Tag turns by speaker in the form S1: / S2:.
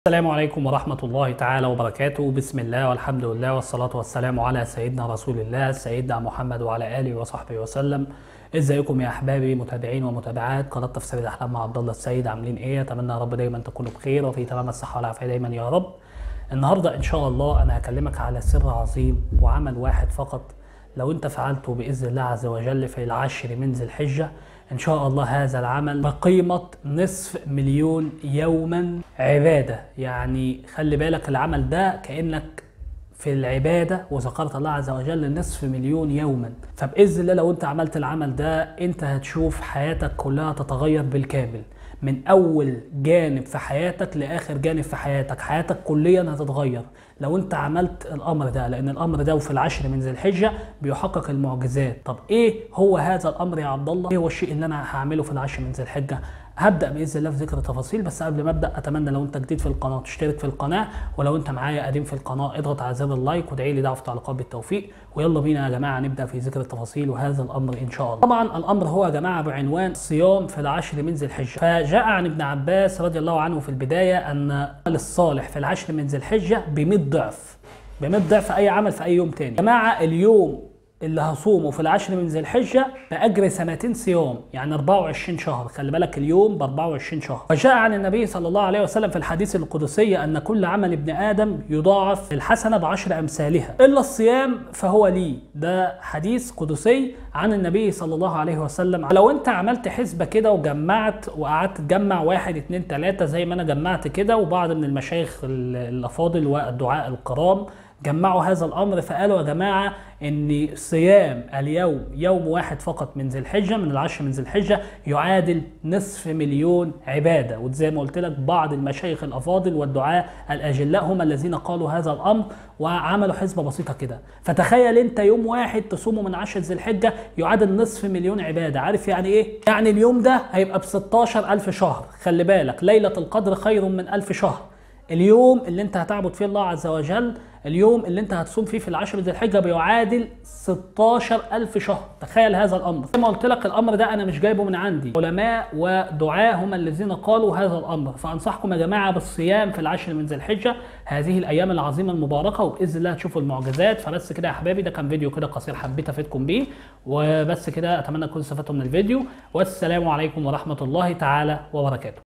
S1: السلام عليكم ورحمة الله تعالى وبركاته بسم الله والحمد لله والصلاة والسلام على سيدنا رسول الله سيدنا محمد وعلى آله وصحبه وسلم ازيكم يا احبابي متابعين ومتابعات قناة تفسير الاحلام مع عبد الله السيد عاملين ايه اتمنى يا رب دايما تكونوا بخير وفي تمام الصحة والعافية دايما يا رب النهاردة ان شاء الله انا هكلمك على سر عظيم وعمل واحد فقط لو انت فعلته باذن الله عز وجل في العشر من ذي الحجه ان شاء الله هذا العمل بقيمه نصف مليون يوما عباده يعني خلي بالك العمل ده كانك في العباده وذكرت الله عز وجل نصف مليون يوما فباذن الله لو انت عملت العمل ده انت هتشوف حياتك كلها تتغير بالكامل من اول جانب في حياتك لاخر جانب في حياتك حياتك كليا هتتغير لو انت عملت الامر ده لان الامر ده وفي العشر من ذي الحجه بيحقق المعجزات طب ايه هو هذا الامر يا عبد الله ايه هو الشيء اللي انا هعمله في العشر من ذي الحجه هبدا باذن الله في ذكر التفاصيل بس قبل ما ابدا اتمنى لو انت جديد في القناه تشترك في القناه ولو انت معايا قديم في القناه اضغط على زر اللايك وادعي لي دعوه في التعليقات بالتوفيق ويلا بينا يا جماعه نبدا في ذكر التفاصيل وهذا الامر ان شاء الله طبعا الامر هو يا جماعه بعنوان صيام في العشر من ذي الحجه فجاء عن ابن عباس رضي الله عنه في البدايه ان العمل الصالح في العشر من ذي الحجه ب 100 ضعف ب 100 ضعف اي عمل في اي يوم تاني يا جماعه اليوم اللي هصومه في العشر من ذي الحجة بأجر سنتين صيام يعني 24 شهر خلي بالك اليوم ب 24 شهر وجاء عن النبي صلى الله عليه وسلم في الحديث القدسي أن كل عمل ابن آدم يضاعف الحسنة بعشر أمثالها إلا الصيام فهو لي ده حديث قدسي عن النبي صلى الله عليه وسلم لو أنت عملت حسبة كده وجمعت وقعدت تجمع واحد اتنين تلاتة زي ما أنا جمعت كده وبعض من المشايخ الأفاضل والدعاء الكرام جمعوا هذا الامر فقالوا يا جماعه ان صيام اليوم يوم واحد فقط من ذي الحجه من العشر من ذي الحجه يعادل نصف مليون عباده وزي ما قلت لك بعض المشايخ الافاضل والدعاء الاجلاء هم الذين قالوا هذا الامر وعملوا حسبه بسيطه كده فتخيل انت يوم واحد تصومه من عشر ذي الحجه يعادل نصف مليون عباده عارف يعني ايه يعني اليوم ده هيبقى ب 16000 شهر خلي بالك ليله القدر خير من ألف شهر اليوم اللي انت هتعبد فيه الله عز وجل اليوم اللي انت هتصوم فيه في العشر ذي الحجه بيعادل 16000 شهر تخيل هذا الامر زي ما قلت لك الامر ده انا مش جايبه من عندي علماء ودعاة هم الذين قالوا هذا الامر فانصحكم يا جماعه بالصيام في العشر من ذي الحجه هذه الايام العظيمه المباركه وباذن الله هتشوفوا المعجزات فبس كده يا احبابي ده كان فيديو كده قصير حبيت افيدكم بيه وبس كده اتمنى تكونوا استفدتوا من الفيديو والسلام عليكم ورحمه الله تعالى وبركاته